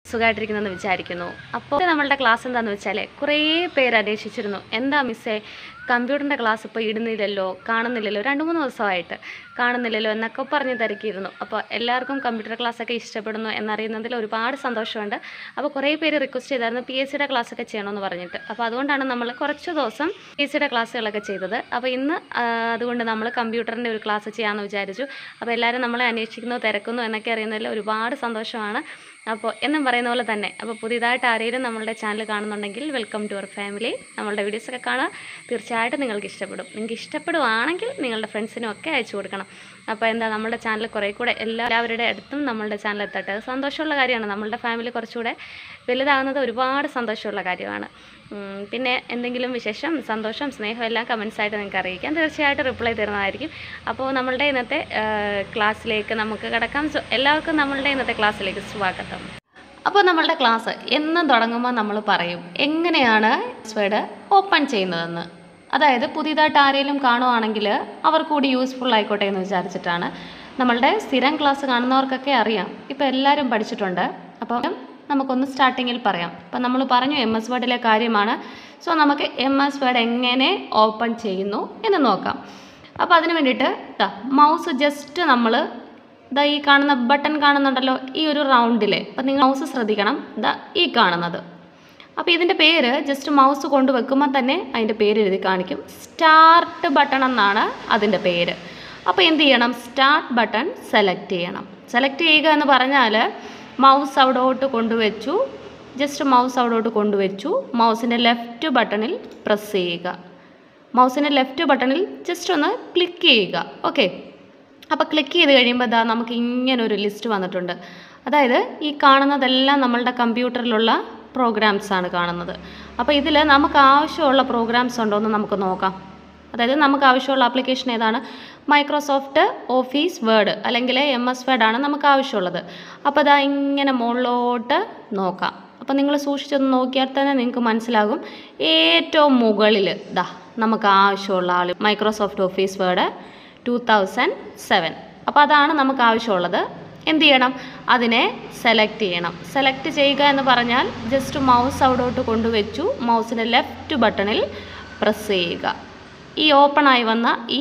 സുഖമായിട്ടിരിക്കുന്നെന്ന് വിചാരിക്കുന്നു അപ്പോൾ നമ്മളുടെ ക്ലാസ് എന്താണെന്ന് വെച്ചാൽ കുറേ പേര് അന്വേഷിച്ചിരുന്നു എന്താ മിസ്സേ കമ്പ്യൂട്ടറിൻ്റെ ക്ലാസ് ഇപ്പോൾ ഇടുന്നില്ലല്ലോ കാണുന്നില്ലല്ലോ രണ്ട് മൂന്ന് ദിവസമായിട്ട് കാണുന്നില്ലല്ലോ എന്നൊക്കെ പറഞ്ഞ് തിരക്കിയിരുന്നു അപ്പോൾ എല്ലാവർക്കും കമ്പ്യൂട്ടർ ക്ലാസ്സൊക്കെ ഇഷ്ടപ്പെടുന്നു എന്നറിയുന്നതിൽ ഒരുപാട് സന്തോഷമുണ്ട് അപ്പോൾ കുറേ പേര് റിക്വസ്റ്റ് ചെയ്തായിരുന്നു പി എസ് സിയുടെ ക്ലാസ്സൊക്കെ ചെയ്യണമെന്ന് പറഞ്ഞിട്ട് അപ്പോൾ അതുകൊണ്ടാണ് നമ്മൾ കുറച്ച് ദിവസം പി എസ് സിയുടെ ക്ലാസ്സുകളൊക്കെ ചെയ്തത് അപ്പോൾ ഇന്ന് ആ, അതുകൊണ്ട് നമ്മൾ കമ്പ്യൂട്ടറിൻ്റെ ഒരു ക്ലാസ് ചെയ്യാമെന്ന് വിചാരിച്ചു അപ്പോൾ എല്ലാവരും നമ്മളെ അന്വേഷിക്കുന്നു തിരക്കുന്നു എന്നൊക്കെ അറിയുന്നതിൽ ഒരുപാട് സന്തോഷമാണ് അപ്പോൾ എന്നും പറയുന്ന പോലെ തന്നെ അപ്പോൾ പുതിയതായിട്ട് ആരെങ്കിലും നമ്മളുടെ ചാനൽ കാണുന്നുണ്ടെങ്കിൽ വെൽക്കം ടു അവർ ഫാമിലി നമ്മളുടെ വീഡിയോസൊക്കെ കാണാൻ തീർച്ചയായിട്ടും നിങ്ങൾക്ക് ഇഷ്ടപ്പെടും നിങ്ങൾക്ക് ഇഷ്ടപ്പെടുവാണെങ്കിൽ നിങ്ങളുടെ ഫ്രണ്ട്സിനും ഒക്കെ അയച്ചു കൊടുക്കണം അപ്പോൾ എന്താ നമ്മുടെ ചാനൽ കുറേ കൂടെ എല്ലാവരുടെ അടുത്തും നമ്മളുടെ ചാനൽ എത്തട്ടെ അത് സന്തോഷമുള്ള കാര്യമാണ് നമ്മളുടെ ഫാമിലി കുറച്ചുകൂടെ വലുതാകുന്നത് ഒരുപാട് സന്തോഷമുള്ള കാര്യമാണ് ഉം, പിന്നെ എന്തെങ്കിലും വിശേഷം സന്തോഷം സ്നേഹം എല്ലാം കമൻസ് ആയിട്ട് നിങ്ങൾക്ക് അറിയിക്കാം തീർച്ചയായിട്ടും റിപ്ലൈ തരുന്നതായിരിക്കും അപ്പോൾ നമ്മളുടെ ഇന്നത്തെ ആ, ക്ലാസ്സിലേക്ക് നമുക്ക് കിടക്കാം സോ എല്ലാവർക്കും നമ്മളുടെ ഇന്നത്തെ ക്ലാസ്സിലേക്ക് സ്വാഗതം അപ്പോൾ നമ്മളുടെ ക്ലാസ് എന്നും തുടങ്ങുമ്പോൾ നമ്മൾ പറയും എങ്ങനെയാണ് പാസ്വേഡ് ഓപ്പൺ ചെയ്യുന്നതെന്ന് അതായത് പുതിയതായിട്ട് ആരെങ്കിലും കാണുവാണെങ്കിൽ അവർ കൂടി യൂസ്ഫുൾ ആയിക്കോട്ടെ എന്ന് വിചാരിച്ചിട്ടാണ് നമ്മളുടെ സ്ഥിരം ക്ലാസ് കാണുന്നവർക്കൊക്കെ അറിയാം ഇപ്പോൾ എല്ലാവരും പഠിച്ചിട്ടുണ്ട് അപ്പം നമുക്കൊന്ന് സ്റ്റാർട്ടിങ്ങിൽ പറയാം അപ്പം നമ്മൾ പറഞ്ഞു എം എസ് വേർഡിലെ കാര്യമാണ് സോ നമുക്ക് എം എസ് വേർഡ് എങ്ങനെ ഓപ്പൺ ചെയ്യുന്നു എന്ന് നോക്കാം അപ്പോൾ അതിന് വേണ്ടിയിട്ട് ദാ മൗസ് ജസ്റ്റ് നമ്മൾ ദാ ഈ കാണുന്ന ബട്ടൺ കാണുന്നുണ്ടല്ലോ ഈ ഒരു റൗണ്ടിൽ അപ്പം നിങ്ങൾ മൗസ് ശ്രദ്ധിക്കണം ദാ ഈ കാണുന്നത് അപ്പോൾ ഇതിൻ്റെ പേര് ജസ്റ്റ് മൗസ് കൊണ്ട് വെക്കുമ്പോൾ തന്നെ അതിൻ്റെ പേര് എഴുതി കാണിക്കും സ്റ്റാർട്ട് ബട്ടൺ എന്നാണ് അതിൻ്റെ പേര് അപ്പോൾ എന്ത് ചെയ്യണം സ്റ്റാർട്ട് ബട്ടൺ സെലക്ട് ചെയ്യണം സെലക്ട് ചെയ്യുക എന്ന് പറഞ്ഞാൽ മൗസ് അവിടോട്ട് കൊണ്ടുവച്ചു ജസ്റ്റ് മൗസ് അവിടോട്ട് കൊണ്ടുവച്ചു മൗസിൻ്റെ ലെഫ്റ്റ് ബട്ടണിൽ പ്രസ് ചെയ്യുക മൗസിൻ്റെ ലെഫ്റ്റ് ബട്ടണിൽ ജസ്റ്റ് ഒന്ന് ക്ലിക്ക് ചെയ്യുക ഓക്കെ അപ്പോൾ ക്ലിക്ക് ചെയ്ത് കഴിയുമ്പോൾ ഇതാ നമുക്ക് ഇങ്ങനെ ഒരു ലിസ്റ്റ് വന്നിട്ടുണ്ട് അതായത് ഈ കാണുന്നതെല്ലാം നമ്മളുടെ കമ്പ്യൂട്ടറിലുള്ള പ്രോഗ്രാംസ് ആണ് കാണുന്നത് അപ്പോൾ ഇതിൽ നമുക്ക് ആവശ്യമുള്ള പ്രോഗ്രാംസ് ഉണ്ടോ എന്ന് നമുക്ക് നോക്കാം അതായത് നമുക്ക് ആവശ്യമുള്ള ആപ്ലിക്കേഷൻ ഏതാണ് മൈക്രോസോഫ്റ്റ് ഓഫീസ് വേർഡ് അല്ലെങ്കിൽ എം എസ് വേർഡ് ആണ് നമുക്ക് ആവശ്യമുള്ളത് അപ്പോൾ ഇതാ ഇങ്ങനെ മുകളിലോട്ട് നോക്കാം അപ്പോൾ നിങ്ങൾ സൂക്ഷിച്ചൊന്ന് നോക്കിയാൽ തന്നെ നിങ്ങൾക്ക് മനസ്സിലാകും ഏറ്റവും മുകളിൽ ദാ നമുക്ക് ആവശ്യമുള്ള ആൾ Microsoft office word two thousand seven അപ്പോൾ അതാണ് നമുക്ക് ആവശ്യമുള്ളത് എന്ത് ചെയ്യണം അതിനെ സെലക്ട് ചെയ്യണം സെലക്ട് ചെയ്യുക എന്ന് പറഞ്ഞാൽ ജസ്റ്റ് മൗസ് അവിടോട്ട് കൊണ്ടുവച്ചു മൗസിൻ്റെ ലെഫ്റ്റ് ബട്ടണിൽ പ്രസ് ചെയ്യുക ഈ ഓപ്പൺ ആയി വന്ന ഈ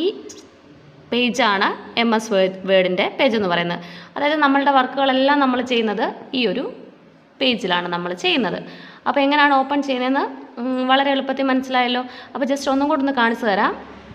പേജാണ് എം എസ് വേർഡ് വേർഡിൻ്റെ പേജ് എന്ന് പറയുന്നത് അതായത് നമ്മളുടെ വർക്കുകളെല്ലാം നമ്മൾ ചെയ്യുന്നത് ഈ ഒരു പേജിലാണ് നമ്മൾ ചെയ്യുന്നത് അപ്പോൾ എങ്ങനെയാണ് ഓപ്പൺ ചെയ്യുന്നതെന്ന് ഉം, വളരെ എളുപ്പത്തിൽ മനസ്സിലായല്ലോ അപ്പോൾ ജസ്റ്റ് ഒന്നും കൂടെ ഒന്ന് കാണിച്ചു തരാം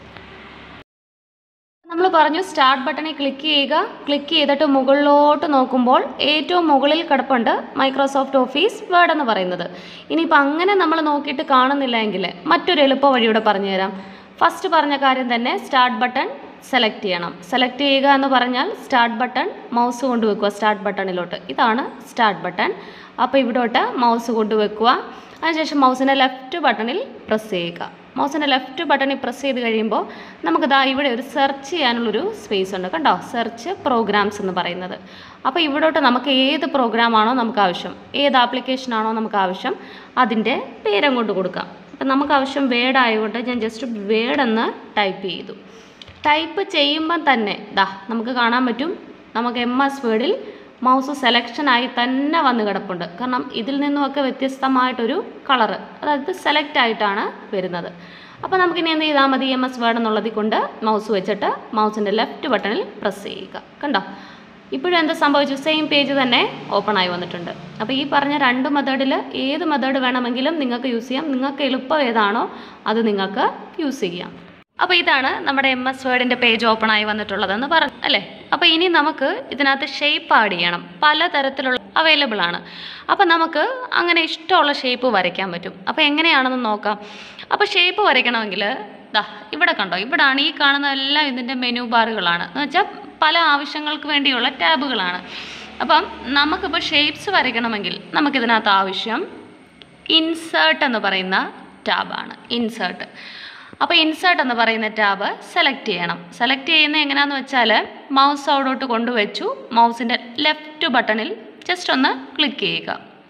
നമ്മൾ പറഞ്ഞു സ്റ്റാർട്ട് ബട്ടണിൽ ക്ലിക്ക് ചെയ്യുക ക്ലിക്ക് ചെയ്തിട്ട് മുകളിലോട്ട് നോക്കുമ്പോൾ ഏറ്റവും മുകളിൽ കിടപ്പുണ്ട് മൈക്രോസോഫ്റ്റ് ഓഫീസ് വേർഡ് എന്ന് പറയുന്നത് ഇനിയിപ്പോൾ അങ്ങനെ നമ്മൾ നോക്കിയിട്ട് കാണുന്നില്ല എങ്കിൽ മറ്റൊരു എളുപ്പ വഴിയൂടെ പറഞ്ഞുതരാം ഫസ്റ്റ് പറഞ്ഞ കാര്യം തന്നെ സ്റ്റാർട്ട് ബട്ടൺ സെലക്ട് ചെയ്യണം സെലക്ട് ചെയ്യുക എന്ന് പറഞ്ഞാൽ സ്റ്റാർട്ട് ബട്ടൺ മൗസ് കൊണ്ട് വെക്കുക സ്റ്റാർട്ട് ബട്ടണിലോട്ട് ഇതാണ് സ്റ്റാർട്ട് ബട്ടൺ അപ്പോൾ ഇവിടോട്ട് മൗസ് കൊണ്ട് വെക്കുക അതിനുശേഷം മൗസിൻ്റെ ലെഫ്റ്റ് ബട്ടണിൽ പ്രസ് ചെയ്യുക മൗസിൻ്റെ ലെഫ്റ്റ് ബട്ടണിൽ പ്രസ് ചെയ്ത് കഴിയുമ്പോൾ നമുക്ക് ദാ ഇവിടെ ഒരു സെർച്ച് ചെയ്യാനുള്ളൊരു സ്പേസ് ഉണ്ട് കണ്ടോ സെർച്ച് പ്രോഗ്രാംസ് എന്ന് പറയുന്നത് അപ്പോൾ ഇവിടോട്ട് നമുക്ക് ഏത് പ്രോഗ്രാമാണോ നമുക്ക് ആവശ്യം ഏത് ആപ്ലിക്കേഷനാണോ നമുക്ക് ആവശ്യം അതിൻ്റെ പേരങ്ങോട്ട് കൊടുക്കാം അപ്പം നമുക്ക് ആവശ്യം വേഡ് ആയതുകൊണ്ട് ഞാൻ ജസ്റ്റ് വേഡ് എന്ന് ടൈപ്പ് ചെയ്തു ടൈപ്പ് ചെയ്യുമ്പം തന്നെ ദാ നമുക്ക് കാണാൻ പറ്റും നമുക്ക് എം എസ് വേർഡിൽ മൗസ് സെലക്ഷനായി തന്നെ വന്ന് കിടപ്പുണ്ട് കാരണം ഇതിൽ നിന്നുമൊക്കെ വ്യത്യസ്തമായിട്ടൊരു കളറ് അതായത് സെലക്ട് ആയിട്ടാണ് വരുന്നത് അപ്പോൾ നമുക്കിനി എന്ത് ചെയ്താൽ മതി എം എസ് വേർഡ് എന്നുള്ളതിൽ കൊണ്ട് മൗസ് വെച്ചിട്ട് മൗസിൻ്റെ ലെഫ്റ്റ് ബട്ടണിൽ പ്രസ് ചെയ്യുക കണ്ടോ ഇപ്പോഴും എന്താ സംഭവിച്ചു സെയിം പേജ് തന്നെ ഓപ്പൺ ആയി വന്നിട്ടുണ്ട് അപ്പോൾ ഈ പറഞ്ഞ രണ്ട് മെത്തേഡിൽ ഏത് മെത്തേഡ് വേണമെങ്കിലും നിങ്ങൾക്ക് യൂസ് ചെയ്യാം നിങ്ങൾക്ക് എളുപ്പം ഏതാണോ അത് നിങ്ങൾക്ക് യൂസ് ചെയ്യാം അപ്പോൾ ഇതാണ് നമ്മുടെ എം എസ് വേർഡിൻ്റെ പേജ് ഓപ്പൺ ആയി വന്നിട്ടുള്ളതെന്ന് പറഞ്ഞു അല്ലേ അപ്പോൾ ഇനി നമുക്ക് ഇതിനകത്ത് ഷേപ്പ് ആഡ് ചെയ്യണം പലതരത്തിലുള്ള അവൈലബിൾ ആണ് അപ്പോൾ നമുക്ക് അങ്ങനെ ഇഷ്ടമുള്ള ഷേപ്പ് വരയ്ക്കാൻ പറ്റും അപ്പോൾ എങ്ങനെയാണെന്ന് നോക്കാം അപ്പോൾ ഷേപ്പ് വരയ്ക്കണമെങ്കിൽ ദാ ഇവിടെ കണ്ടോ ഇവിടാണ് ഈ കാണുന്നതെല്ലാം ഇതിൻ്റെ മെനു ബാറുകളാണ് എന്ന് വെച്ചാൽ പല ആവശ്യങ്ങൾക്ക് വേണ്ടിയുള്ള ടാബുകളാണ് അപ്പം നമുക്കിപ്പോൾ ഷേപ്സ് വരയ്ക്കണമെങ്കിൽ നമുക്കിതിനകത്ത് ആവശ്യം ഇൻസേർട്ട് എന്ന് പറയുന്ന ടാബാണ് ഇൻസേർട്ട് അപ്പോൾ ഇൻസേർട്ട് എന്ന് പറയുന്ന ടാബ് സെലക്ട് ചെയ്യണം സെലക്ട് ചെയ്യുന്നത് എങ്ങനെയാണെന്ന് വെച്ചാൽ മൗസ് അവിടോട്ട് കൊണ്ടുവച്ചു മൗസിൻ്റെ ലെഫ്റ്റ് ബട്ടണിൽ ജസ്റ്റ് ഒന്ന് ക്ലിക്ക് ചെയ്യുക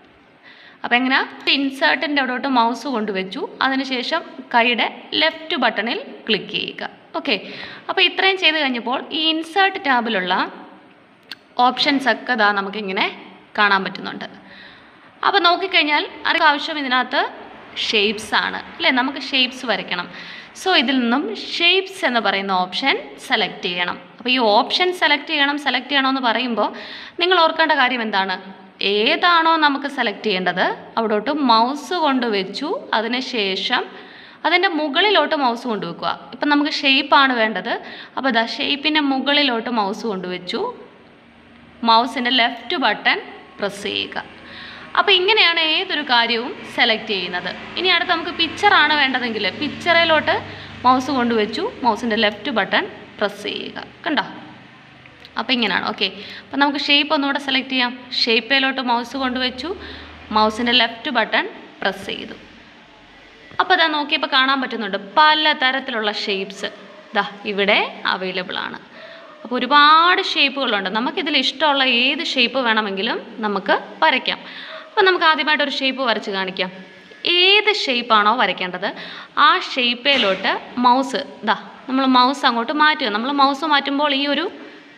അപ്പോൾ എങ്ങനെ ഇൻസേർട്ടിൻ്റെ അവിടോട്ട് മൗസ് കൊണ്ടുവച്ചു അതിനുശേഷം കൈയുടെ ലെഫ്റ്റ് ബട്ടണിൽ ക്ലിക്ക് ചെയ്യുക ഓക്കെ അപ്പോൾ ഇത്രയും ചെയ്ത് കഴിഞ്ഞപ്പോൾ ഈ ഇൻസേർട്ട് ടാബിലുള്ള ഓപ്ഷൻസ് ഒക്കെ ഇതാ നമുക്കിങ്ങനെ കാണാൻ പറ്റുന്നുണ്ട് അപ്പോൾ നോക്കിക്കഴിഞ്ഞാൽ അറിയാം ആവശ്യം ഇതിനകത്ത് ഷേപ്സ് ആണ് അല്ലേ നമുക്ക് ഷേപ്സ് വരയ്ക്കണം സോ ഇതിൽ നിന്നും ഷേപ്സ് എന്ന് പറയുന്ന ഓപ്ഷൻ സെലക്ട് ചെയ്യണം അപ്പോൾ ഈ ഓപ്ഷൻ സെലക്ട് ചെയ്യണം സെലക്ട് ചെയ്യണമെന്ന് പറയുമ്പോൾ നിങ്ങൾ ഓർക്കേണ്ട കാര്യം എന്താണ് ഏതാണോ നമുക്ക് സെലക്ട് ചെയ്യേണ്ടത് അവിടോട്ട് മൗസ് കൊണ്ട് വെച്ചു അതിനുശേഷം അതിൻ്റെ മുകളിലോട്ട് മൗസ് കൊണ്ടുവെക്കുക ഇപ്പം നമുക്ക് ഷേപ്പാണ് വേണ്ടത് അപ്പോൾ ഇതാ ഷേപ്പിൻ്റെ മുകളിലോട്ട് മൗസ് കൊണ്ടുവച്ചു മൗസിൻ്റെ ലെഫ്റ്റ് ബട്ടൺ പ്രസ് ചെയ്യുക അപ്പോൾ ഇങ്ങനെയാണ് ഏതൊരു കാര്യവും സെലക്ട് ചെയ്യുന്നത് ഇനി അടുത്ത് നമുക്ക് പിക്ചറാണ് വേണ്ടതെങ്കിൽ പിക്ചറിലോട്ട് മൗസ് കൊണ്ടുവച്ചു മൗസിൻ്റെ ലെഫ്റ്റ് ബട്ടൺ പ്രസ് ചെയ്യുക കണ്ടോ അപ്പോൾ ഇങ്ങനെയാണ് ഓക്കെ അപ്പോൾ നമുക്ക് ഷേപ്പ് ഒന്നുകൂടെ സെലക്ട് ചെയ്യാം ഷേപ്പിലോട്ട് മൗസ് കൊണ്ടുവച്ചു മൗസിൻ്റെ ലെഫ്റ്റ് ബട്ടൺ പ്രസ് ചെയ്തു അപ്പോൾ ഇതാ നോക്കിയപ്പോൾ കാണാൻ പറ്റുന്നുണ്ട് പല തരത്തിലുള്ള ഷേപ്സ് ഇതാ ഇവിടെ അവൈലബിൾ ആണ് അപ്പോൾ ഒരുപാട് ഷേപ്പുകളുണ്ട് നമുക്കിതിൽ ഇഷ്ടമുള്ള ഏത് ഷേപ്പ് വേണമെങ്കിലും നമുക്ക് വരയ്ക്കാം അപ്പോൾ നമുക്ക് ആദ്യമായിട്ട് ഒരു ഷേപ്പ് വരച്ച് കാണിക്കാം ഏത് ഷേപ്പാണോ വരയ്ക്കേണ്ടത് ആ ഷേപ്പിലോട്ട് മൗസ് ഇതാ നമ്മൾ മൗസ് അങ്ങോട്ട് മാറ്റുക നമ്മൾ മൗസ് മാറ്റുമ്പോൾ ഈ ഒരു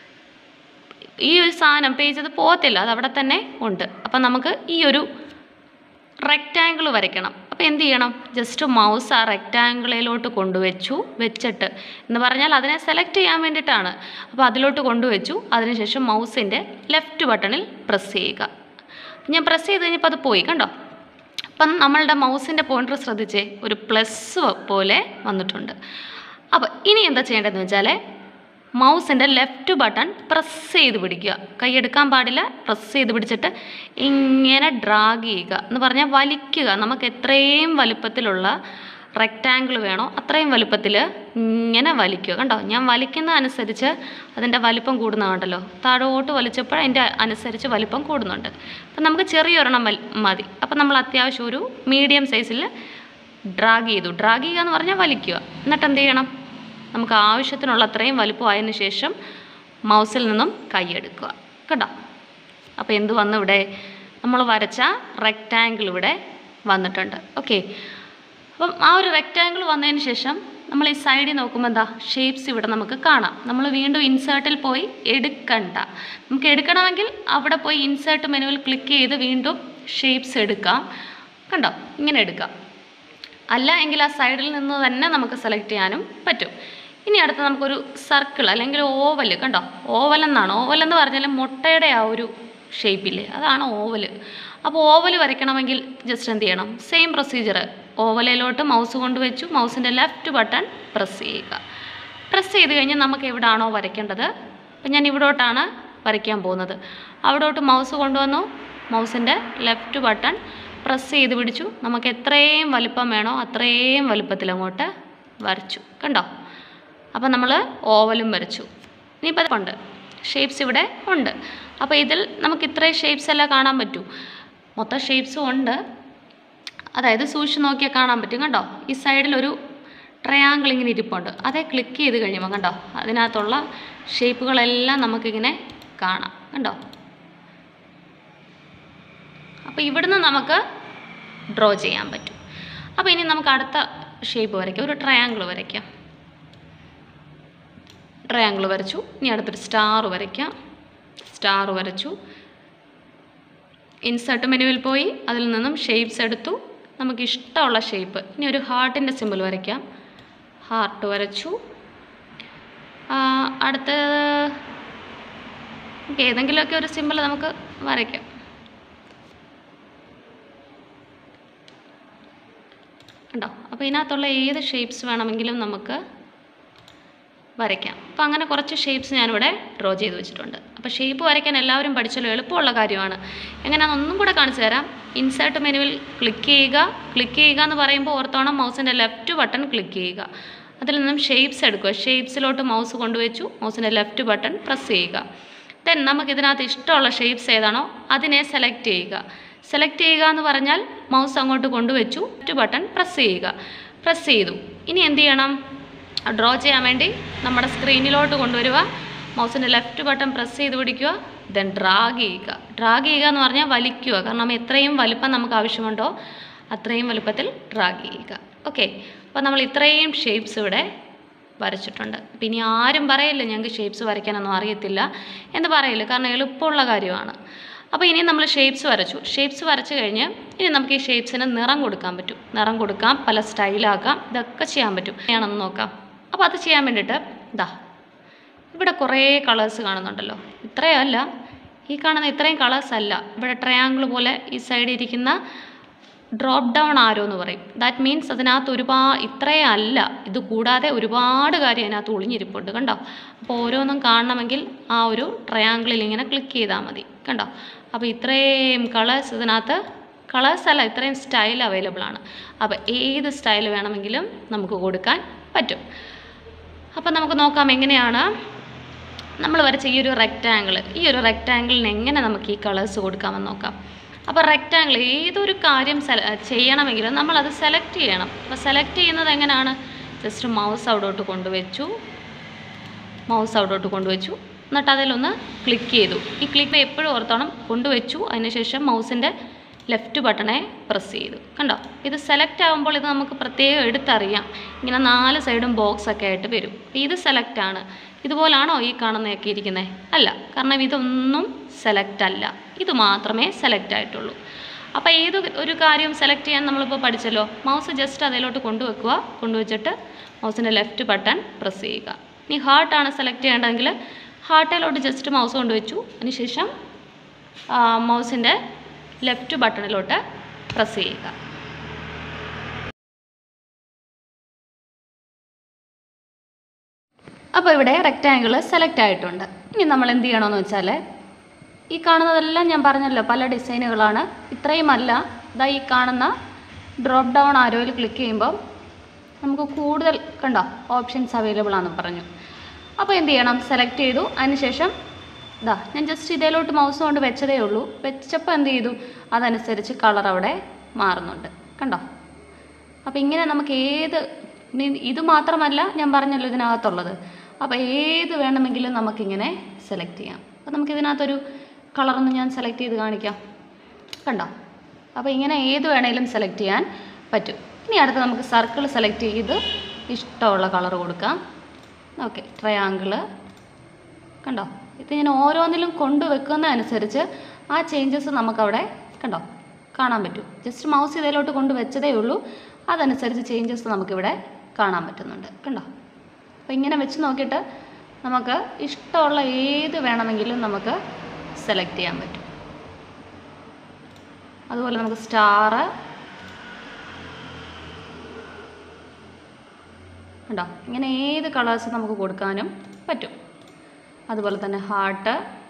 ഈ ഒരു സാധനം പേജ് അത് പോകത്തില്ല അത് അവിടെ തന്നെ ഉണ്ട് അപ്പം നമുക്ക് ഈ ഒരു റെക്റ്റാങ്കിൾ വരയ്ക്കണം അപ്പോൾ എന്ത് ചെയ്യണം ജസ്റ്റ് മൗസ് ആ റെക്റ്റാങ്കിളിലോട്ട് കൊണ്ടുവച്ചു വെച്ചിട്ട് എന്ന് പറഞ്ഞാൽ അതിനെ സെലക്ട് ചെയ്യാൻ വേണ്ടിയിട്ടാണ് അപ്പോൾ അതിലോട്ട് കൊണ്ടുവച്ചു അതിനുശേഷം മൗസിൻ്റെ ലെഫ്റ്റ് ബട്ടണിൽ പ്രസ് ചെയ്യുക ഞാൻ പ്രസ് ചെയ്ത് കഴിഞ്ഞപ്പോൾ അത് പോയി കണ്ടോ അപ്പം നമ്മളുടെ മൗസിൻ്റെ പോയിൻ്റർ ശ്രദ്ധിച്ചേ ഒരു പ്ലസ് പോലെ വന്നിട്ടുണ്ട് അപ്പോൾ ഇനി എന്താ ചെയ്യേണ്ടതെന്ന് വെച്ചാൽ മൗസിൻ്റെ ലെഫ്റ്റ് ബട്ടൺ പ്രസ് ചെയ്ത് പിടിക്കുക കൈയെടുക്കാൻ പാടില്ല പ്രസ് ചെയ്ത് പിടിച്ചിട്ട് ഇങ്ങനെ ഡ്രാഗ് ചെയ്യുക എന്ന് പറഞ്ഞാൽ വലിക്കുക നമുക്ക് എത്രയും വലുപ്പത്തിലുള്ള റെക്റ്റാങ്കിൾ വേണോ അത്രയും വലുപ്പത്തിൽ ഇങ്ങനെ വലിക്കുക കണ്ടോ ഞാൻ വലിക്കുന്ന അനുസരിച്ച് അതിൻ്റെ വലിപ്പം കൂടുന്നതുണ്ടല്ലോ താഴോട്ട് വലിച്ചപ്പോൾ അതിൻ്റെ അനുസരിച്ച് വലിപ്പം കൂടുന്നുണ്ട് അപ്പം നമുക്ക് ചെറിയൊരെണ്ണം വൽ മതി അപ്പം നമ്മൾ അത്യാവശ്യം ഒരു മീഡിയം സൈസിൽ ഡ്രാഗ് ചെയ്തു ഡ്രാഗ് ചെയ്യുക എന്ന് പറഞ്ഞാൽ വലിക്കുക എന്നിട്ട് എന്ത് ചെയ്യണം നമുക്ക് ആവശ്യത്തിനുള്ള അത്രയും വലുപ്പമായതിനു ശേഷം മൗസിൽ നിന്നും കൈയെടുക്കുക കേട്ടോ അപ്പോൾ എന്ത് വന്നു ഇവിടെ നമ്മൾ വരച്ച റെക്റ്റാങ്കിൾ ഇവിടെ വന്നിട്ടുണ്ട് ഓക്കെ അപ്പം ആ ഒരു റെക്റ്റാങ്കിൾ വന്നതിന് ശേഷം നമ്മൾ ഈ സൈഡിൽ നോക്കുമ്പോൾ എന്താ ഷേപ്സ് ഇവിടെ നമുക്ക് കാണാം നമ്മൾ വീണ്ടും ഇൻസേർട്ടിൽ പോയി എടുക്കണ്ട നമുക്ക് എടുക്കണമെങ്കിൽ അവിടെ പോയി ഇൻസേർട്ട് മെനുവിൽ ക്ലിക്ക് ചെയ്ത് വീണ്ടും ഷേപ്സ് എടുക്കാം കണ്ടോ ഇങ്ങനെ എടുക്കാം അല്ല എങ്കിൽ ആ സൈഡിൽ നിന്ന് തന്നെ നമുക്ക് സെലക്ട് ചെയ്യാനും പറ്റും ഇനി അടുത്ത് നമുക്കൊരു സർക്കിൾ അല്ലെങ്കിൽ ഓവൽ കണ്ടോ ഓവൽ എന്നാണ് ഓവൽ എന്ന് പറഞ്ഞാൽ മുട്ടയുടെ ആ ഒരു ഷേപ്പില്ലേ അതാണ് ഓവൽ അപ്പോൾ ഓവൽ വരയ്ക്കണമെങ്കിൽ ജസ്റ്റ് എന്ത് ചെയ്യണം സെയിം പ്രൊസീജിയർ ഓവലിലോട്ട് മൗസ് കൊണ്ട് വെച്ചു മൗസിൻ്റെ ലെഫ്റ്റ് ബട്ടൺ പ്രസ് ചെയ്യുക പ്രസ് ചെയ്ത് കഴിഞ്ഞ് നമുക്ക് എവിടാണോ വരയ്ക്കേണ്ടത് അപ്പം ഞാൻ ഇവിടോട്ടാണ് വരയ്ക്കാൻ പോകുന്നത് അവിടോട്ട് മൗസ് കൊണ്ടുവന്നു മൗസിൻ്റെ ലെഫ്റ്റ് ബട്ടൺ പ്രസ് ചെയ്ത് പിടിച്ചു നമുക്ക് എത്രയും വലിപ്പം വേണോ അത്രയും വലിപ്പത്തിൽ അങ്ങോട്ട് വരച്ചു കണ്ടോ അപ്പോൾ നമ്മൾ ഓവലും വരച്ചു ഇനിയിപ്പോൾ ഉണ്ട് ഷേപ്സ് ഇവിടെ ഉണ്ട് അപ്പോൾ ഇതിൽ നമുക്ക് ഇത്രയും ഷേപ്സ് എല്ലാം കാണാൻ പറ്റൂ മൊത്തം ഷേപ്സും ഉണ്ട് അതായത് സൂക്ഷിച്ച് നോക്കിയാൽ കാണാൻ പറ്റും കണ്ടോ ഈ സൈഡിലൊരു ട്രയാങ്കിൾ ഇങ്ങനെ ഇരിപ്പുണ്ട് അതേ ക്ലിക്ക് ചെയ്ത് കഴിയുമ്പോൾ കണ്ടോ അതിനകത്തുള്ള ഷേപ്പുകളെല്ലാം നമുക്കിങ്ങനെ കാണാം കണ്ടോ അപ്പോൾ ഇവിടുന്ന് നമുക്ക് ഡ്രോ ചെയ്യാൻ പറ്റും അപ്പോൾ ഇനി നമുക്ക് അടുത്ത ഷേപ്പ് വരയ്ക്കാം ഒരു ട്രയാങ്കിൾ വരയ്ക്കാം ട്രയാങ്കിൾ വരച്ചു ഇനി അടുത്തൊരു സ്റ്റാർ വരയ്ക്കാം സ്റ്റാർ വരച്ചു ഇൻസേർട്ട് മെനുവിൽ പോയി അതിൽ നിന്നും ഷേപ്സ് എടുത്തു നമുക്ക് ഇഷ്ടമുള്ള ഷേപ്പ് ഇനി ഒരു ഹാർട്ടിൻ്റെ സിമ്പിൾ വരയ്ക്കാം ഹാർട്ട് വരച്ചു ആ, അടുത്ത നമുക്ക് ഏതെങ്കിലുമൊക്കെ ഒരു സിമ്പിൾ നമുക്ക് വരയ്ക്കാം കണ്ടോ അപ്പോൾ ഇതിനകത്തുള്ള ഏത് ഷേപ്സ് വേണമെങ്കിലും നമുക്ക് വരയ്ക്കാം അപ്പോൾ അങ്ങനെ കുറച്ച് ഷേപ്സ് ഞാനിവിടെ ഡ്രോ ചെയ്ത് വെച്ചിട്ടുണ്ട് അപ്പോൾ ഷേപ്പ് വരയ്ക്കാൻ എല്ലാവരും പഠിച്ചല്ലോ എളുപ്പമുള്ള കാര്യമാണ് എങ്ങനെയാണെന്ന് ഒന്നും കൂടെ കാണിച്ചു തരാം ഇൻസേർട്ട് മെനുവിൽ ക്ലിക്ക് ചെയ്യുക ക്ലിക്ക് ചെയ്യുക എന്ന് പറയുമ്പോൾ ഓർത്തോണം മൗസിൻ്റെ ലെഫ്റ്റ് ബട്ടൺ ക്ലിക്ക് ചെയ്യുക അതിൽ നിന്നും ഷേപ്സ് എടുക്കുക ഷേപ്സിലോട്ട് മൗസ് കൊണ്ടുവച്ചു മൗസിൻ്റെ ലെഫ്റ്റ് ബട്ടൺ പ്രസ് ചെയ്യുക ദെൻ നമുക്ക് ഇതിനകത്ത് ഇഷ്ടമുള്ള ഷേപ്സ് ഏതാണോ അതിനെ സെലക്ട് ചെയ്യുക സെലക്ട് ചെയ്യുക എന്ന് പറഞ്ഞാൽ മൗസ് അങ്ങോട്ട് കൊണ്ടുവച്ചു ലെഫ്റ്റ് ബട്ടൺ പ്രസ് ചെയ്യുക പ്രസ് ചെയ്തു ഇനി എന്ത് ചെയ്യണം ഡ്രോ ചെയ്യാൻ വേണ്ടി നമ്മുടെ സ്ക്രീനിലോട്ട് കൊണ്ടുവരിക മൗസിൻ്റെ ലെഫ്റ്റ് ബട്ടൺ പ്രസ് ചെയ്ത് പിടിക്കുക ദെൻ ഡ്രാഗ് ചെയ്യുക ഡ്രാഗ് ചെയ്യുക എന്ന് പറഞ്ഞാൽ വലിക്കുക കാരണം എത്രയും വലുപ്പം നമുക്ക് ആവശ്യമുണ്ടോ അത്രയും വലുപ്പത്തിൽ ഡ്രാഗ് ചെയ്യുക ഓക്കെ അപ്പോൾ നമ്മൾ ഇത്രയും ഷേപ്സ് ഇവിടെ വരച്ചിട്ടുണ്ട് അപ്പം ഇനി ആരും പറയില്ല ഞങ്ങൾക്ക് ഷേപ്സ് വരയ്ക്കാനൊന്നും അറിയത്തില്ല എന്ന് പറയില്ല കാരണം എളുപ്പമുള്ള കാര്യമാണ് അപ്പോൾ ഇനി നമ്മൾ ഷേപ്സ് വരച്ചു ഷേപ്സ് വരച്ചു കഴിഞ്ഞ് ഇനി നമുക്ക് ഈ ഷേപ്സിന് നിറം കൊടുക്കാൻ പറ്റും നിറം കൊടുക്കാം പല സ്റ്റൈലാക്കാം ഇതൊക്കെ ചെയ്യാൻ പറ്റും എങ്ങനെയാണെന്ന് നോക്കാം അപ്പോൾ അത് ചെയ്യാൻ വേണ്ടിയിട്ട് ഇതാ ഇവിടെ കുറേ കളേഴ്സ് കാണുന്നുണ്ടല്ലോ ഇത്രയും അല്ല ഈ കാണുന്ന ഇത്രയും കളേഴ്സ് അല്ല ഇവിടെ ട്രയാങ്കിൾ പോലെ ഈ സൈഡിൽ ഇരിക്കുന്ന ഡ്രോപ്പ് ഡൗൺ ആരോ എന്ന് പറയും ദാറ്റ് മീൻസ് അതിനകത്ത് ഒരുപാട് ഇത്രയും അല്ല ഇത് കൂടാതെ ഒരുപാട് കാര്യം അതിനകത്ത് ഒളിഞ്ഞിരിപ്പുണ്ട് കണ്ടോ അപ്പോൾ ഓരോന്നും കാണണമെങ്കിൽ ആ ഒരു ട്രയാങ്കിളിൽ ഇങ്ങനെ ക്ലിക്ക് ചെയ്താൽ മതി കണ്ടോ അപ്പോൾ ഇത്രയും കളേഴ്സ് ഇതിനകത്ത് കളേഴ്സ് അല്ല ഇത്രയും സ്റ്റൈൽ അവൈലബിൾ ആണ് അപ്പോൾ ഏത് സ്റ്റൈൽ വേണമെങ്കിലും നമുക്ക് കൊടുക്കാൻ പറ്റും അപ്പോൾ നമുക്ക് നോക്കാം എങ്ങനെയാണ് നമ്മൾ വരച്ച ഈ ഒരു റെക്റ്റാങ്കിൾ ഈ ഒരു റെക്റ്റാങ്കിളിന് എങ്ങനെ നമുക്ക് ഈ കളേഴ്സ് കൊടുക്കാമെന്ന് നോക്കാം അപ്പോൾ റെക്റ്റാങ്കിൾ ഏതൊരു കാര്യം സെല ചെയ്യണമെങ്കിലും നമ്മളത് സെലക്ട് ചെയ്യണം അപ്പോൾ സെലക്ട് ചെയ്യുന്നത് എങ്ങനെയാണ് ജസ്റ്റ് മൗസ് അവിടോട്ട് കൊണ്ടുവച്ചു മൗസ് അവിടോട്ട് കൊണ്ടുവച്ചു എന്നിട്ട് അതിലൊന്ന് ക്ലിക്ക് ചെയ്തു ഈ ക്ലിക്ക് എപ്പോഴും ഓർത്തോണം കൊണ്ടുവച്ചു അതിനുശേഷം മൗസിൻ്റെ ലെഫ്റ്റ് ബട്ടണെ പ്രസ് ചെയ്തു കണ്ടോ ഇത് സെലക്ട് ആകുമ്പോൾ ഇത് നമുക്ക് പ്രത്യേകം എടുത്തറിയാം ഇങ്ങനെ നാല് സൈഡും ബോക്സ് ഒക്കെ ആയിട്ട് വരും അപ്പോൾ ഇത് സെലക്ട് ആണ് ഇതുപോലാണോ ഈ കാണുന്നതൊക്കെ ഇരിക്കുന്നത് അല്ല കാരണം ഇതൊന്നും സെലക്ട് അല്ല ഇത് മാത്രമേ സെലക്ട് ആയിട്ടുള്ളൂ അപ്പോൾ ഏത് ഒരു കാര്യം സെലക്ട് ചെയ്യാൻ നമ്മളിപ്പോൾ പഠിച്ചല്ലോ മൗസ് ജസ്റ്റ് അതിലോട്ട് കൊണ്ടുവെക്കുക കൊണ്ടുവച്ചിട്ട് മൗസിൻ്റെ ലെഫ്റ്റ് ബട്ടൺ പ്രസ് ചെയ്യുക ഇനി ഹാർട്ടാണ് സെലക്ട് ചെയ്യേണ്ടതെങ്കിൽ ഹാർട്ടിലോട്ട് ജസ്റ്റ് മൗസ് കൊണ്ടുവച്ചു അതിനുശേഷം മൗസിൻ്റെ ലെഫ്റ്റ് ബട്ടണിലോട്ട് പ്രസ് ചെയ്യുക അപ്പോൾ ഇവിടെ റെക്റ്റാങ്കിൾ സെലക്ട് ആയിട്ടുണ്ട് ഇനി നമ്മൾ എന്ത് ചെയ്യണമെന്ന് വെച്ചാൽ ഈ കാണുന്നതെല്ലാം ഞാൻ പറഞ്ഞല്ലോ പല ഡിസൈനുകളാണ് ഇത്രയും അല്ല ഇതാ ഈ കാണുന്ന ഡ്രോപ്പ് ഡൗൺ ആരോയിൽ ക്ലിക്ക് ചെയ്യുമ്പോൾ നമുക്ക് കൂടുതൽ കണ്ടോ ഓപ്ഷൻസ് അവൈലബിൾ ആണെന്ന് പറഞ്ഞു അപ്പോൾ എന്ത് ചെയ്യണം സെലക്ട് ചെയ്തു അതിനുശേഷം ഇതാ ഞാൻ ജസ്റ്റ് ഇതിലോട്ട് മൗസ് കൊണ്ട് വെച്ചതേ ഉള്ളൂ വെച്ചപ്പോൾ എന്ത് ചെയ്തു അതനുസരിച്ച് കളർ അവിടെ മാറുന്നുണ്ട് കണ്ടോ അപ്പോൾ ഇങ്ങനെ നമുക്ക് ഏത് ഇനി ഇത് മാത്രമല്ല ഞാൻ പറഞ്ഞല്ലോ ഇതിനകത്തുള്ളത് അപ്പോൾ ഏത് വേണമെങ്കിലും നമുക്കിങ്ങനെ സെലക്ട് ചെയ്യാം അപ്പോൾ നമുക്കിതിനകത്തൊരു കളറൊന്ന് ഞാൻ സെലക്ട് ചെയ്ത് കാണിക്കാം കണ്ടോ അപ്പോൾ ഇങ്ങനെ ഏത് വേണേലും സെലക്ട് ചെയ്യാൻ പറ്റും ഇനി അടുത്ത് നമുക്ക് സർക്കിൾ സെലക്ട് ചെയ്ത് ഇഷ്ടമുള്ള കളർ കൊടുക്കാം ഓക്കെ ട്രയാങ്കിള് കണ്ടോ ഇത് ഞാൻ ഓരോന്നിലും കൊണ്ടുവെക്കുന്നതനുസരിച്ച് ആ ചേഞ്ചസ് നമുക്കവിടെ കണ്ടോ കാണാൻ പറ്റും ജസ്റ്റ് മൗസ് ഇതിലോട്ട് കൊണ്ട് വെച്ചതേ ഉള്ളൂ അതനുസരിച്ച് ചേഞ്ചസ് നമുക്കിവിടെ കാണാൻ പറ്റുന്നുണ്ട് കണ്ടോ അപ്പോൾ ഇങ്ങനെ വെച്ച് നോക്കിയിട്ട് നമുക്ക് ഇഷ്ടമുള്ള ഏത് വേണമെങ്കിലും നമുക്ക് സെലക്ട് ചെയ്യാൻ പറ്റും അതുപോലെ നമുക്ക് സ്റ്റാറ് കണ്ടോ ഇങ്ങനെ ഏത് കളേഴ്സ് നമുക്ക് കൊടുക്കാനും പറ്റും അതുപോലെ തന്നെ ഹാർട്ട്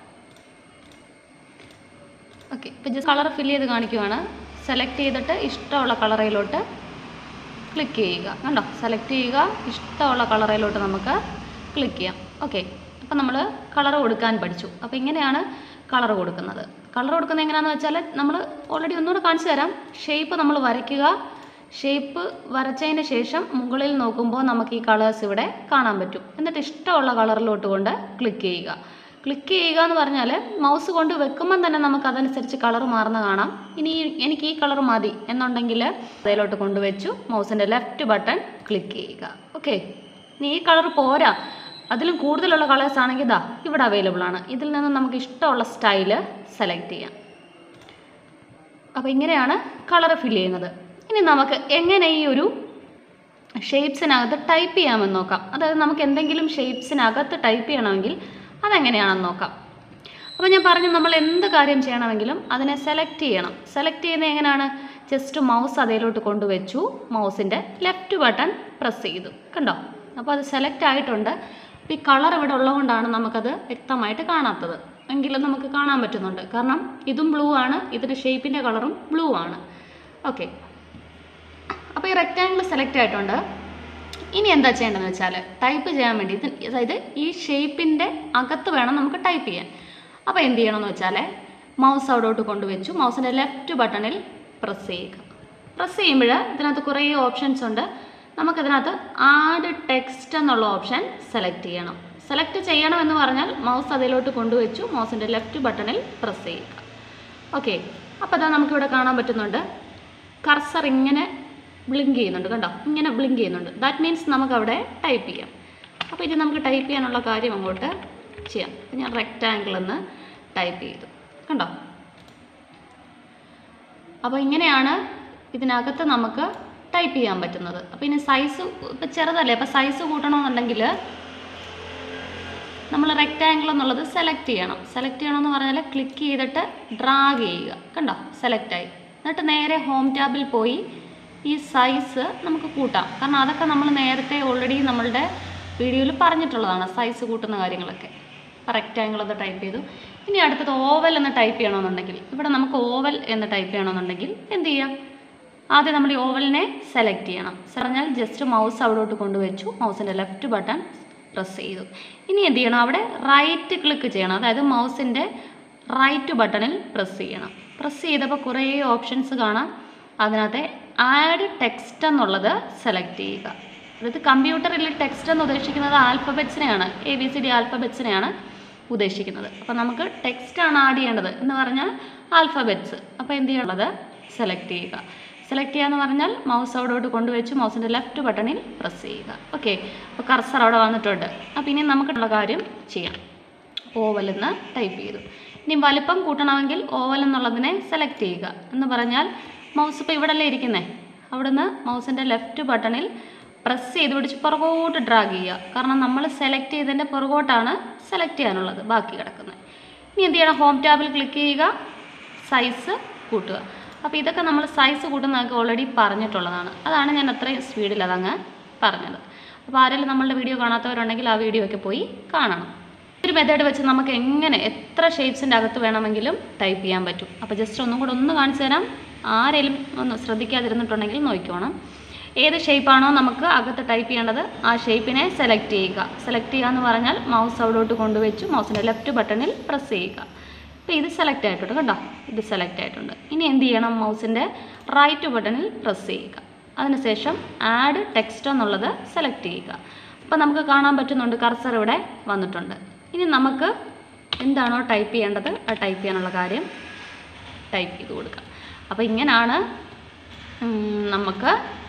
ഓക്കെ ഇപ്പം ജസ്റ്റ് കളർ ഫില്ല് ചെയ്ത് കാണിക്കുവാണ് സെലക്ട് ചെയ്തിട്ട് ഇഷ്ടമുള്ള കളറിലോട്ട് ക്ലിക്ക് ചെയ്യുക കണ്ടോ സെലക്ട് ചെയ്യുക ഇഷ്ടമുള്ള കളറിലോട്ട് നമുക്ക് ക്ലിക്ക് ചെയ്യാം ഓക്കെ അപ്പം നമ്മൾ കളർ കൊടുക്കാൻ പഠിച്ചു അപ്പോൾ ഇങ്ങനെയാണ് കളർ കൊടുക്കുന്നത് കളർ കൊടുക്കുന്നത് എങ്ങനെയാണെന്ന് വെച്ചാൽ നമ്മൾ ഓൾറെഡി ഒന്നുകൂടെ കാണിച്ചു തരാം ഷേപ്പ് നമ്മൾ വരയ്ക്കുക ഷേപ്പ് വരച്ചതിന് ശേഷം മുകളിൽ നോക്കുമ്പോൾ നമുക്ക് ഈ കളേഴ്സ് ഇവിടെ കാണാൻ പറ്റും എന്നിട്ട് ഇഷ്ടമുള്ള കളറിലോട്ട് കൊണ്ട് ക്ലിക്ക് ചെയ്യുക ക്ലിക്ക് ചെയ്യുക എന്ന് പറഞ്ഞാൽ മൗസ് കൊണ്ട് വെക്കുമ്പം തന്നെ നമുക്ക് അതനുസരിച്ച് കളർ മാറുന്ന കാണാം ഇനി ഈ- എനിക്ക് ഈ കളർ മതി എന്നുണ്ടെങ്കിൽ അതിലോട്ട് കൊണ്ടുവച്ചു മൗസിൻ്റെ ലെഫ്റ്റ് ബട്ടൺ ക്ലിക്ക് ചെയ്യുക ഓക്കെ ഇനി ഈ കളർ പോരാ അതിലും കൂടുതലുള്ള കളേഴ്സ് ആണെങ്കിൽ ഇതാ ഇവിടെ അവൈലബിൾ ആണ് ഇതിൽ നിന്ന് നമുക്ക് ഇഷ്ടമുള്ള സ്റ്റൈല് സെലക്ട് ചെയ്യാം അപ്പോൾ ഇങ്ങനെയാണ് കളർ ഫില്ല് ചെയ്യുന്നത് ഇനി നമുക്ക് എങ്ങനെ ഈ ഒരു ഷേപ്സിനകത്ത് ടൈപ്പ് ചെയ്യാമെന്ന് നോക്കാം അതായത് നമുക്ക് എന്തെങ്കിലും ഷേപ്സിനകത്ത് ടൈപ്പ് ചെയ്യണമെങ്കിൽ അതെങ്ങനെയാണെന്ന് നോക്കാം അപ്പോൾ ഞാൻ പറഞ്ഞു നമ്മൾ എന്ത് കാര്യം ചെയ്യണമെങ്കിലും അതിനെ സെലക്ട് ചെയ്യണം സെലക്ട് ചെയ്യുന്നത് എങ്ങനെയാണ് ജസ്റ്റ് മൗസ് അതിലോട്ട് കൊണ്ടുവച്ചു മൗസിൻ്റെ ലെഫ്റ്റ് ബട്ടൺ പ്രസ് ചെയ്തു കണ്ടോ അപ്പോൾ അത് സെലക്ട് ആയിട്ടുണ്ട് അപ്പോൾ ഈ കളർ ഇവിടെ ഉള്ളതുകൊണ്ടാണ് നമുക്കത് വ്യക്തമായിട്ട് കാണാത്തത് എങ്കിലും നമുക്ക് കാണാൻ പറ്റുന്നുണ്ട് കാരണം ഇതും ബ്ലൂ ആണ് ഇതിൻ്റെ ഷേപ്പിൻ്റെ കളറും ബ്ലൂ ആണ് ഓക്കെ അപ്പോൾ ഈ റെക്റ്റാങ്കിൾ സെലക്ട് ആയിട്ടുണ്ട് ഇനി എന്താ ചെയ്യേണ്ടതെന്ന് വെച്ചാൽ ടൈപ്പ് ചെയ്യാൻ വേണ്ടി ഇത് അതായത് ഈ ഷേപ്പിൻ്റെ അകത്ത് വേണം നമുക്ക് ടൈപ്പ് ചെയ്യാൻ അപ്പോൾ എന്ത് ചെയ്യണമെന്ന് വെച്ചാൽ മൗസ് അവിടോട്ട് കൊണ്ടുവച്ചു മൗസിൻ്റെ ലെഫ്റ്റ് ബട്ടണിൽ പ്രസ് ചെയ്യുക പ്രസ് ചെയ്യുമ്പോൾ ഇതിനകത്ത് കുറേ ഓപ്ഷൻസ് ഉണ്ട് നമുക്കിതിനകത്ത് ആഡ് ടെക്സ്റ്റ് എന്നുള്ള ഓപ്ഷൻ സെലക്ട് ചെയ്യണം സെലക്ട് ചെയ്യണം എന്ന് പറഞ്ഞാൽ മൗസ് അതിലോട്ട് കൊണ്ടുവച്ചു മൗസിൻ്റെ ലെഫ്റ്റ് ബട്ടണിൽ പ്രസ് ചെയ്യുക ഓക്കെ അപ്പോൾ അതാ നമുക്കിവിടെ കാണാൻ പറ്റുന്നുണ്ട് കർസർ ഇങ്ങനെ ബ്ലിങ്ക് ചെയ്യുന്നുണ്ട് കണ്ടോ ഇങ്ങനെ ബ്ലിങ്ക് ചെയ്യുന്നുണ്ട് ദാറ്റ് മീൻസ് നമുക്കവിടെ ടൈപ്പ് ചെയ്യാം അപ്പോൾ ഇത് നമുക്ക് ടൈപ്പ് ചെയ്യാനുള്ള കാര്യം അങ്ങോട്ട് ചെയ്യാം അപ്പോൾ ഞാൻ റെക്റ്റാങ്കിൾ എന്ന് ടൈപ്പ് ചെയ്തു കണ്ടോ അപ്പോൾ ഇങ്ങനെയാണ് ഇതിനകത്ത് നമുക്ക് ടൈപ്പ് ചെയ്യാൻ പറ്റുന്നത് അപ്പോൾ ഇനി സൈസ് ഇപ്പം ചെറുതല്ലേ അപ്പോൾ സൈസ് കൂട്ടണമെന്നുണ്ടെങ്കിൽ നമ്മൾ റെക്റ്റാങ്കിൾ എന്നുള്ളത് സെലക്ട് ചെയ്യണം സെലക്ട് ചെയ്യണമെന്ന് പറഞ്ഞാൽ ക്ലിക്ക് ചെയ്തിട്ട് ഡ്രാഗ് ചെയ്യുക കണ്ടോ സെലക്ട് ആയി എന്നിട്ട് നേരെ ഹോം ടാബിൽ പോയി ഈ സൈസ് നമുക്ക് കൂട്ടാം കാരണം അതൊക്കെ നമ്മൾ നേരത്തെ ഓൾറെഡി നമ്മളുടെ വീഡിയോയിൽ പറഞ്ഞിട്ടുള്ളതാണ് സൈസ് കൂട്ടുന്ന കാര്യങ്ങളൊക്കെ റെക്റ്റാങ്കിൾ എന്ന് ടൈപ്പ് ചെയ്തു ഇനി അടുത്തത് ഓവൽ എന്ന് ടൈപ്പ് ചെയ്യണമെന്നുണ്ടെങ്കിൽ ഇവിടെ നമുക്ക് ഓവൽ എന്ന് ടൈപ്പ് ചെയ്യണമെന്നുണ്ടെങ്കിൽ എന്ത് ചെയ്യാം ആദ്യം നമ്മൾ ഈ ഓവലിനെ സെലക്ട് ചെയ്യണം പറഞ്ഞാൽ ജസ്റ്റ് മൗസ് അവിടോട്ട് കൊണ്ടുവച്ചു മൗസിൻ്റെ ലെഫ്റ്റ് ബട്ടൺ പ്രസ് ചെയ്തു ഇനി എന്ത് ചെയ്യണം അവിടെ റൈറ്റ് ക്ലിക്ക് ചെയ്യണം അതായത് മൗസിൻ്റെ റൈറ്റ് ബട്ടണിൽ പ്രസ് ചെയ്യണം പ്രസ് ചെയ്തപ്പോൾ കുറേ ഓപ്ഷൻസ് കാണാം അതിനകത്തെ ആഡ് ടെക്സ്റ്റ് എന്നുള്ളത് സെലക്ട് ചെയ്യുക അതായത് കമ്പ്യൂട്ടറിൽ ടെക്സ്റ്റ് എന്ന് ഉദ്ദേശിക്കുന്നത് ആൽഫബറ്റ്സിനെയാണ് എ ബി സി ഡി ആൽഫബറ്റ്സിനെയാണ് ഉദ്ദേശിക്കുന്നത് അപ്പോൾ നമുക്ക് ടെക്സ്റ്റ് ആണ് ആഡ് ചെയ്യേണ്ടത് എന്ന് പറഞ്ഞാൽ ആൽഫബറ്റ്സ് അപ്പോൾ എന്ത് ചെയ്യേണ്ടത് സെലക്ട് ചെയ്യുക സെലക്ട് ചെയ്യാന്ന് പറഞ്ഞാൽ മൗസ് അവിടോട്ട് കൊണ്ടുവച്ച് മൗസിൻ്റെ ലെഫ്റ്റ് ബട്ടണിൽ പ്രസ് ചെയ്യുക ഓക്കെ അപ്പോൾ കർസർ അവിടെ വന്നിട്ടുണ്ട് അപ്പോൾ ഇനി നമുക്കുള്ള കാര്യം ചെയ്യാം ഓവൽ എന്ന് ടൈപ്പ് ചെയ്തു ഇനി വലിപ്പം കൂട്ടണമെങ്കിൽ ഓവൽ എന്നുള്ളതിനെ സെലക്ട് ചെയ്യുക എന്ന് പറഞ്ഞാൽ മൗസ് ഇപ്പോൾ ഇവിടെയല്ലേ ഇരിക്കുന്നേ അവിടുന്ന് മൗസിൻ്റെ ലെഫ്റ്റ് ബട്ടണിൽ പ്രസ് ചെയ്ത് പിടിച്ച് പുറകോട്ട് ഡ്രാഗ് ചെയ്യുക കാരണം നമ്മൾ സെലക്ട് ചെയ്തതിൻ്റെ പുറകോട്ടാണ് സെലക്ട് ചെയ്യാനുള്ളത് ബാക്കി കിടക്കുന്നത് ഇനി എന്ത് ചെയ്യണം ഹോം ടാബിൽ ക്ലിക്ക് ചെയ്യുക സൈസ് കൂട്ടുക അപ്പോൾ ഇതൊക്കെ നമ്മൾ സൈസ് കൂട്ടുന്നതൊക്കെ ഓൾറെഡി പറഞ്ഞിട്ടുള്ളതാണ് അതാണ് ഞാൻ അത്രയും സ്പീഡിൽ അതങ്ങ് പറഞ്ഞത് അപ്പോൾ ആരെങ്കിലും നമ്മളുടെ വീഡിയോ കാണാത്തവരുണ്ടെങ്കിൽ ആ വീഡിയോ ഒക്കെ പോയി കാണണം ഒരു മെത്തേഡ് വെച്ച് നമുക്ക് എങ്ങനെ എത്ര ഷേപ്സിൻ്റെ അകത്ത് വേണമെങ്കിലും ടൈപ്പ് ചെയ്യാൻ പറ്റും അപ്പോൾ ജസ്റ്റ് ഒന്നും കൂടെ ഒന്ന് കാണിച്ചു തരാം ആരെങ്കിലും ഒന്ന് ശ്രദ്ധിക്കാതിരുന്നിട്ടുണ്ടെങ്കിൽ നോക്കിക്കോണം ഏത് ഷേപ്പാണോ നമുക്ക് അകത്ത് ടൈപ്പ് ചെയ്യേണ്ടത് ആ ഷേപ്പിനെ സെലക്ട് ചെയ്യുക സെലക്ട് ചെയ്യുക എന്ന് പറഞ്ഞാൽ മൗസ് അവിടോട്ട് കൊണ്ടുവച്ചു മൗസിൻ്റെ ലെഫ്റ്റ് ബട്ടണിൽ പ്രസ് ചെയ്യുക അപ്പോൾ ഇത് സെലക്ട് ആയിട്ടുണ്ട് കണ്ടോ ഇത് സെലക്ട് ആയിട്ടുണ്ട് ഇനി എന്ത് ചെയ്യണം മൗസിൻ്റെ റൈറ്റ് ബട്ടണിൽ പ്രസ് ചെയ്യുക അതിനുശേഷം ആഡ് ടെക്സ്റ്റ് എന്നുള്ളത് സെലക്ട് ചെയ്യുക അപ്പോൾ നമുക്ക് കാണാൻ പറ്റുന്നുണ്ട് കർസർ ഇവിടെ വന്നിട്ടുണ്ട് ഇനി നമുക്ക് എന്താണോ ടൈപ്പ് ചെയ്യേണ്ടത് ആ ടൈപ്പ് ചെയ്യാനുള്ള കാര്യം ടൈപ്പ് ചെയ്ത് കൊടുക്കാം അപ്പോൾ ഇങ്ങനെയാണ് ഉം, നമുക്ക്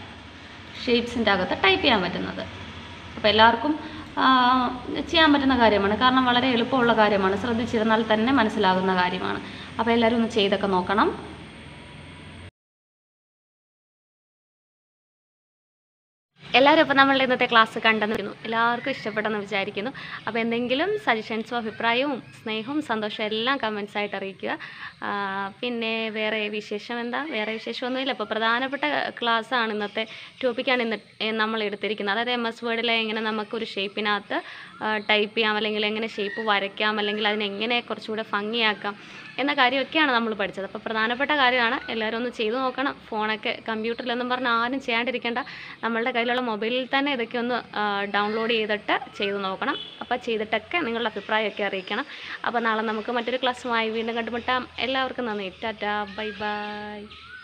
ഷേപ്സിൻ്റെ അകത്ത് ടൈപ്പ് ചെയ്യാൻ പറ്റുന്നത് അപ്പോൾ എല്ലാവർക്കും ആ, ചെയ്യാൻ പറ്റുന്ന കാര്യമാണ് കാരണം വളരെ എളുപ്പമുള്ള കാര്യമാണ് ശ്രദ്ധിച്ചിരുന്നാൽ തന്നെ മനസ്സിലാകുന്ന കാര്യമാണ് അപ്പോൾ എല്ലാവരും ഒന്ന് ചെയ്തൊക്കെ നോക്കണം എല്ലാവരും ഇപ്പോൾ നമ്മളുടെ ഇന്നത്തെ ക്ലാസ് കണ്ടെന്നിരുന്നു എല്ലാവർക്കും ഇഷ്ടപ്പെട്ടെന്ന് വിചാരിക്കുന്നു അപ്പോൾ എന്തെങ്കിലും സജഷൻസും അഭിപ്രായവും സ്നേഹവും സന്തോഷവും എല്ലാം കമൻസ് ആയിട്ട് അറിയിക്കുക ആ, പിന്നെ വേറെ വിശേഷം എന്താ വേറെ വിശേഷമൊന്നുമില്ല ഇപ്പോൾ പ്രധാനപ്പെട്ട ക്ലാസ്സാണ് ഇന്നത്തെ ടോപ്പിക്കാണ് ഇന്ന് ഏ, നമ്മൾ എടുത്തിരിക്കുന്നത് അതായത് എം എസ് വേർഡിലെ എങ്ങനെ നമുക്കൊരു ഷേപ്പിനകത്ത് ടൈപ്പ് ചെയ്യാം അല്ലെങ്കിൽ എങ്ങനെ ഷേപ്പ് വരയ്ക്കാം അല്ലെങ്കിൽ അതിനെങ്ങനെ കുറച്ചുകൂടെ ഭംഗിയാക്കാം എന്ന കാര്യമൊക്കെയാണ് നമ്മൾ പഠിച്ചത് അപ്പോൾ പ്രധാനപ്പെട്ട കാര്യമാണ് എല്ലാവരും ഒന്ന് ചെയ്തു നോക്കണം ഫോണൊക്കെ കമ്പ്യൂട്ടറിലൊന്നും പറഞ്ഞാൽ ആരും ചെയ്യാണ്ടിരിക്കേണ്ട നമ്മളുടെ കയ്യിലുള്ള മൊബൈലിൽ തന്നെ ഇതൊക്കെ ഒന്ന് ഡൗൺലോഡ് ചെയ്തിട്ട് ചെയ്തു നോക്കണം അപ്പോൾ ചെയ്തിട്ടൊക്കെ നിങ്ങളുടെ അഭിപ്രായമൊക്കെ അറിയിക്കണം അപ്പോൾ നാളെ നമുക്ക് മറ്റൊരു ക്ലാസ്സുമായി വീണ്ടും കണ്ടുമുട്ടാം എല്ലാവർക്കും നന്ദി ടാറ്റാ ബൈ ബൈ